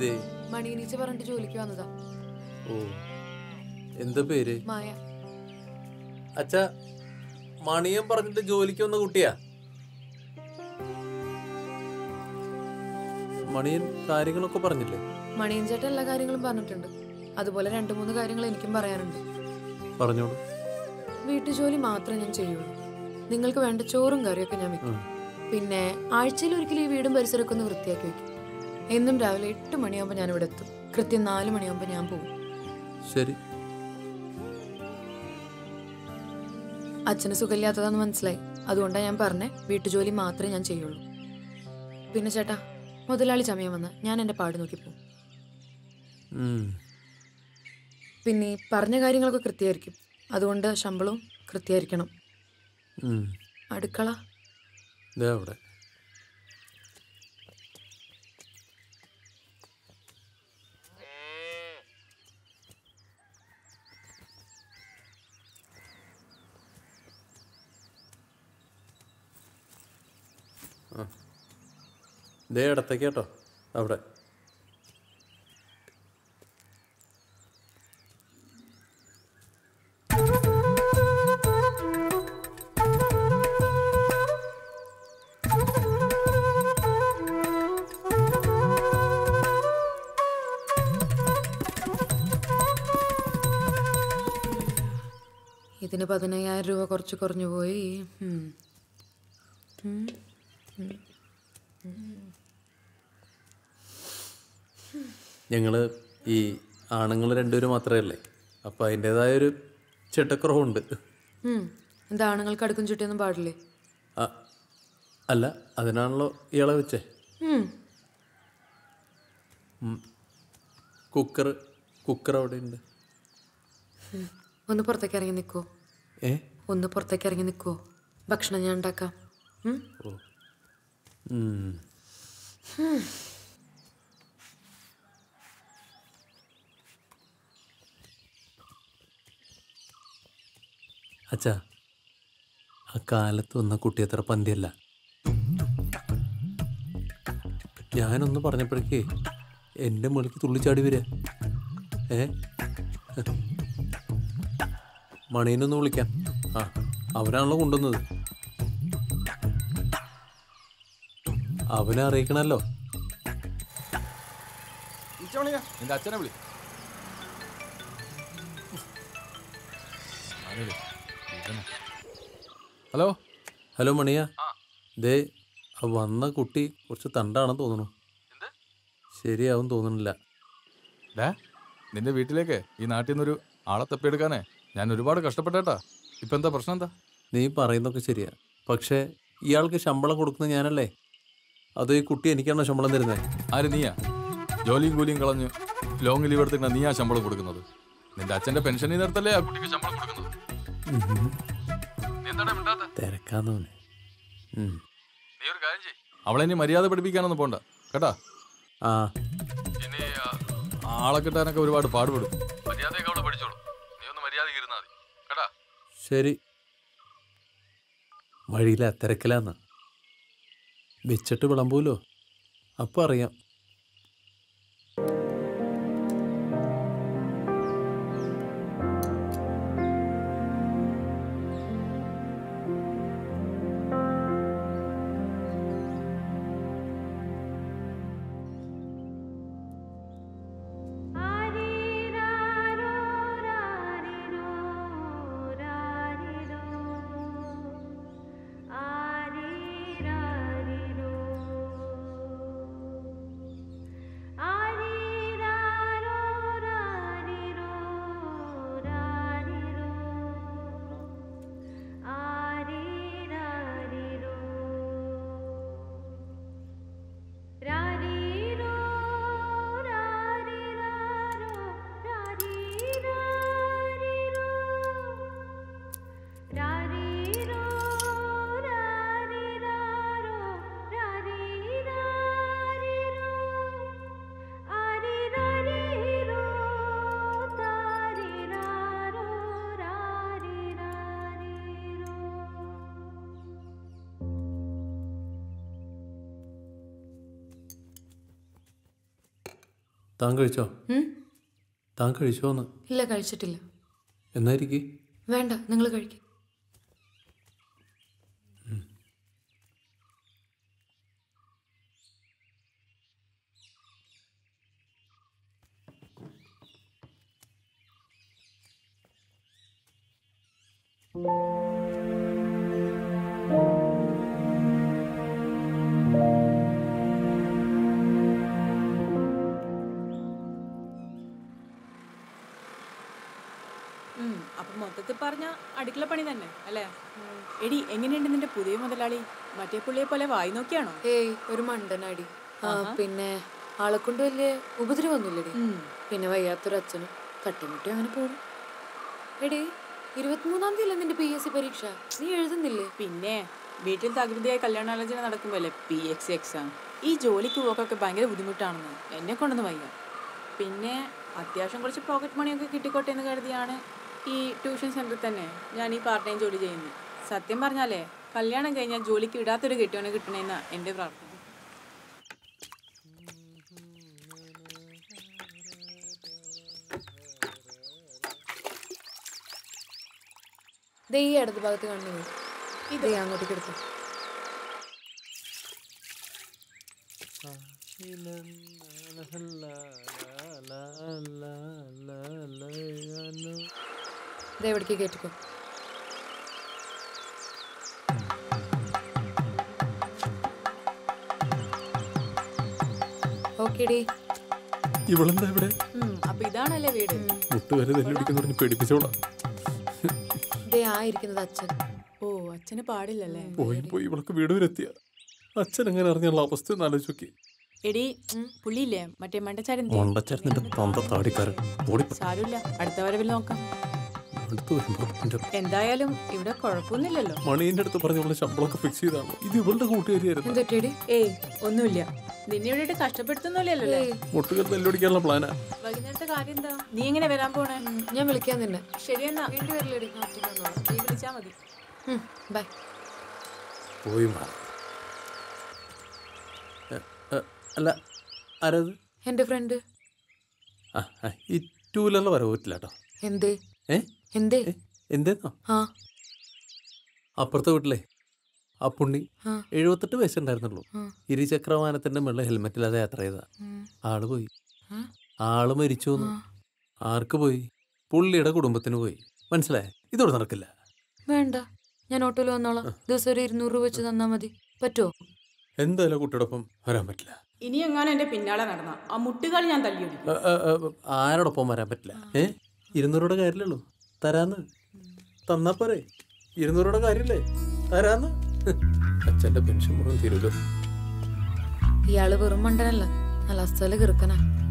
എന്തേ മണിയനീച്ച പറഞ്ഞിട്ട് ജോലിക്ക് വന്നതാ ഓ എന്താ പേര് മായ അച്ഛ മണിയൻ പറഞ്ഞിട്ട് ജോലിക്ക് വന്ന കുട്ടിയാ മണിയൻ കാര്യങ്ങളൊക്കെ പറഞ്ഞില്ലേ മണിയൻ ചേട്ടൻ എല്ലാ കാര്യങ്ങളും പറഞ്ഞിട്ടുണ്ട് അതുപോലെ രണ്ടു മൂന്ന് കാര്യങ്ങൾ എനിക്കും പറയാനുണ്ട് പറഞ്ഞോളൂ വീട്ടു ജോലി മാത്രമേ ഞാൻ ചെയ്യുള്ളൂ നിങ്ങൾക്ക് വേണ്ട ചോറും കറിയൊക്കെ ഞാൻ വെക്കും ഉം. പിന്നെ ആഴ്ചയിൽ ഒരിക്കലും ഈ വീടും പരിസരമൊക്കെ ഒന്ന് വൃത്തിയാക്കി വെക്കും എന്നും രാവിലെ എട്ട് മണിയാകുമ്പോൾ ഞാൻ ഇവിടെ എത്തും കൃത്യം നാല് മണിയാകുമ്പോൾ ഞാൻ പോകും ശരി അച്ഛന് സുഖമില്ലാത്തതാന്ന് മനസ്സിലായി അതുകൊണ്ടാണ് ഞാൻ പറഞ്ഞേ വീട്ടുജോലി മാത്രമേ ഞാൻ ചെയ്യുള്ളൂ പിന്നെ ചേട്ടാ മുതലാളി ചമയം വന്ന് ഞാൻ എൻ്റെ പാട് നോക്കി പോകും ഉം. പിന്നെ ഈ പറഞ്ഞ കാര്യങ്ങളൊക്കെ കൃത്യമായിരിക്കും അതുകൊണ്ട് ശമ്പളവും കൃത്യമായിരിക്കണം ഉം. അടുക്കള ദേ അവിടെ ആ. ദേ ഇടത്തേക്ക് കേട്ടോ അവിടെ ഇതിന് പതിനയ്യായിരം രൂപ കുറച്ച് കുറഞ്ഞു പോയി ഉം. ഉം. ഞങ്ങൾ ഈ ആണുങ്ങൾ രണ്ടുപേരും മാത്രമേ അല്ലേ അപ്പം അതിൻ്റേതായൊരു ചിട്ടക്കുറവുണ്ട് ഉം. എന്താ ആണുങ്ങൾക്ക് അടുക്കും ചുറ്റിയൊന്നും പാടില്ലേ ആ, അല്ല അതിനാണല്ലോ ഇയാളെ വെച്ചേ ഉം. കുക്കർ കുക്കർ അവിടെ ഉണ്ട് ഒന്ന് പുറത്തേക്ക് ഇറങ്ങി നിൽക്കുവോ ഏ ഒന്ന് പുറത്തേക്ക് ഇറങ്ങി നിൽക്കുവോ ഭക്ഷണം ഞാൻ ഉണ്ടാക്കാം ഉം? ഓ ഉം. അച്ഛാ ആ കാലത്ത് വന്ന കുട്ടി അത്ര പന്തിയല്ല ഞാനൊന്ന് പറഞ്ഞപ്പോഴേക്കേ എൻ്റെ മുകളിലേക്ക് തുള്ളിച്ചാടി വരിക ഏ മണീനൊന്ന് വിളിക്കാം ആ അവനാണല്ലോ കൊണ്ടുവന്നത് അവനെ അറിയിക്കണല്ലോ വിളിച്ചോളിയാ നിന്റെ അച്ഛനെ വിളി ഹലോ ഹലോ മണിയ ദേ ആ വന്ന കുട്ടി കുറച്ച് തണ്ടാണെന്ന് തോന്നുന്നു ശരിയാവും തോന്നുന്നില്ല ഡാ നിന്റെ വീട്ടിലേക്ക് ഈ നാട്ടിൽ നിന്നൊരു ആളെ തപ്പിയെടുക്കാനേ ഞാൻ ഒരുപാട് കഷ്ടപ്പെട്ടേട്ടാ ഇപ്പൊ എന്താ പ്രശ്നം എന്താ നീ പറയുന്നതൊക്കെ ശരിയാ പക്ഷേ ഇയാൾക്ക് ശമ്പളം കൊടുക്കുന്നത് ഞാനല്ലേ അതോ ഈ കുട്ടി എനിക്കാണോ ശമ്പളം തരുന്നത് ആര് നീയാ ജോലിയും കൂലിയും കളഞ്ഞ് ലോങ് ലീവ് എടുത്തിട്ട് നീയാ ശമ്പളം കൊടുക്കുന്നത് നിന്റെ അച്ഛന്റെ പെൻഷൻ നേരത്തല്ലേ ആ കുട്ടിക്ക് ശമ്പളം കൊടുക്കുന്നത് നീ എന്താടാ മിണ്ടാത്തെ? തിരക്കാന്നവനെ ഉം. നീ ഒരു കാര്യം ചെയ്യ് അവളെ ഇനി മര്യാദ പഠിപ്പിക്കാനൊന്നും പോണ്ട കേട്ടാ ആ ഇനി ആ, ആളെ കിട്ടാനൊക്കെ ഒരുപാട് പാടുപെടും മര്യാദയൊക്കെ അവളെ പഠിച്ചോളൂ നീ ഒന്ന് മര്യാദയ്ക്ക് ഇരുന്നാ മതി കേട്ടാ ശരി വഴിയില തിരക്കിലാന്ന് വെച്ചിട്ട് വിളമ്പൂലോ അപ്പം അറിയാം താൻ കഴിച്ചോ ഉം? താൻ കഴിച്ചോന്ന് ഇല്ല കഴിച്ചിട്ടില്ല എന്നായിരിക്കും വേണ്ട നിങ്ങൾ കഴിക്കും ഉം, അപ്പൊ മൊത്തത്തിൽ പറഞ്ഞ അടുക്കള പണി തന്നെ അല്ലേ എടി എങ്ങനെയുണ്ട് നിന്റെ പുതിയ മുതലാളി മറ്റേ പുള്ളിയെ പോലെ വായി നോക്കിയാണോ ഏയ് ഒരു മണ്ടനാടി ആ പിന്നെ ആളെ കൊണ്ട് വലിയ ഉപദ്രവമൊന്നുമില്ലടി ഉം. പിന്നെ വയ്യാത്തൊരു അച്ഛനും തട്ടിമുട്ടി അങ്ങനെ പോകും എടി ഇരുപത്തിമൂന്നാം തീയതി അല്ലേ നിന്റെ പി എസ് സി പരീക്ഷ നീ എഴുതുന്നില്ലേ പിന്നെ വീട്ടിൽ തകൃതിയായ കല്യാണാലോചന നടക്കുമ്പോഴല്ലേ പി എക്സ് എക്സാം ഈ ജോലിക്ക് പോക്കൊക്കെ ഭയങ്കര ബുദ്ധിമുട്ടാണെന്ന് എന്നെ കൊണ്ടൊന്ന് വയ്യ പിന്നെ അത്യാവശ്യം കുറച്ച് പോക്കറ്റ് മണിയൊക്കെ കിട്ടിക്കോട്ടെ എന്ന് കരുതിയാണ് ഈ ട്യൂഷൻ സെന്ററിൽ തന്നെ ഞാൻ ഈ പാർട്ട് ടൈം ജോലി ചെയ്യുന്നത് സത്യം പറഞ്ഞാലേ കല്യാണം കഴിഞ്ഞാൽ ജോലിക്ക് ഇടാത്തൊരു കെട്ടിയോനെ കിട്ടണമെന്നാ എൻ്റെ പ്രാർത്ഥന ദേ ഈ ഇടത് ഭാഗത്ത് കാണുന്ന വീട് ഇതേ അങ്ങോട്ടേക്ക് എടുത്തു ദേ എവിടേക്ക് കേട്ടിക്കോ ഓക്കേടി ഇവളെന്താ ഇവിടെ ഉം, അപ്പൊ ഇതാണല്ലേ വീട് മുട്ടുകാര് തെല്ലടിക്കുന്നു പറഞ്ഞ് പേടിപ്പിച്ചോളാം ദേ ആ ഇരിക്കുന്നത് അച്ഛൻ ഓ അച്ഛന് പാടില്ലല്ലേ പോയി പോയി ഇവൾക്ക് വീട് വരെ എത്തിയ അച്ഛൻ എങ്ങനെ അറിഞ്ഞുള്ള അവസ്ഥ ഒന്ന് ആലോചിച്ച് നോക്കി എടി പുള്ളിയില്ലേ മറ്റേ മണ്ടച്ചാരൻ മണ്ടച്ചേർന്നിന്റെ തന്ത താടിക്കാരൻ ഓടിപ്പോ സാരമില്ല അടുത്ത വരവിൽ നോക്കാം അടുത്ത് വരുമ്പോ എന്റെ എന്തായാലും ഇവിടെ കുഴപ്പമൊന്നുമില്ലല്ലോ മണീന്റെ അടുത്ത് പറഞ്ഞ അവളെ ശമ്പളമൊക്കെ ഫിക്സ് ചെയ്താണ് ഇത് ഇവളുടെ കൂട്ടുകാരിയായിരുന്നു എന്തൊറ്റേടി ഏയ് ഒന്നുമില്ല നിന്നെ ഇവിടെ കഷ്ടപ്പെടുത്തുന്നില്ലല്ലോ മുട്ടുകാർ തെല്ലടിക്കാനുള്ള പ്ലാനാ വൈകുന്നേരത്തെ കാര്യം എന്താ നീ എങ്ങനെ വരാൻ പോണേ ഞാൻ വിളിക്കാൻ നിന്നെ ശരിയെന്നാ വീണ്ടും വരില്ലേടി നാട്ടിൽ വന്നോളാം നീ വിളിച്ചാ മതി ബൈ പോയി മാ എ, എ, അല്ല ആരത് എൻ്റെ ഫ്രണ്ട് ആ ആ, ഈ ടൂ വീലറിൽ വരവ് പറ്റില്ല കേട്ടോ എന്തേ ഏ എന്തേ ഏ, എന്തേന്നോ ആ അപ്പുറത്തെ വീട്ടിലെ ആ പുണ്ണി ആ. എഴുപത്തെട്ട് വയസ്സുണ്ടായിരുന്നുള്ളൂ ആ. ഇരുചക്രവാഹനത്തിന്റെ മേളിൽ ഹെൽമെറ്റില്ലാതെ യാത്ര ചെയ്ത ഉം. ആള് പോയി ആ? ആള് മരിച്ചു എന്ന്. ആർക്ക് പോയി പുള്ളിയുടെ കുടുംബത്തിന് പോയി മനസ്സിലായേ ഇതോടെ നടക്കില്ല വേണ്ട ഞാൻ ഓട്ടോയിൽ വന്നോളാം ദിവസം ഒരു ഇരുന്നൂറ് രൂപ വെച്ച് തന്നാ മതി പറ്റുമോ എന്തായാലും കുട്ടിയോടൊപ്പം വരാൻ പറ്റില്ല ഇനി എങ്ങാനും എന്റെ പിന്നാലെ നടന്ന ആ മുട്ടുകാൽ ഞാൻ തല്ലിയൊടിക്കും ആ, ആ, ആ, ആരോടൊപ്പം വരാൻ പറ്റില്ല ഏ ഇരുന്നൂറുടെ കാര്യമില്ലല്ലോ തരാന്ന് തന്നാ പോരെ ഇരുന്നൂറുടെ കാര്യമില്ലേ തരാന്ന് അച്ഛന്റെ പെൻഷൻ മുഴുവൻ തീരുമല്ലോ ഇയാള് വെറും മണ്ടനല്ല നല്ല അസ്ഥല കിറുക്കനാ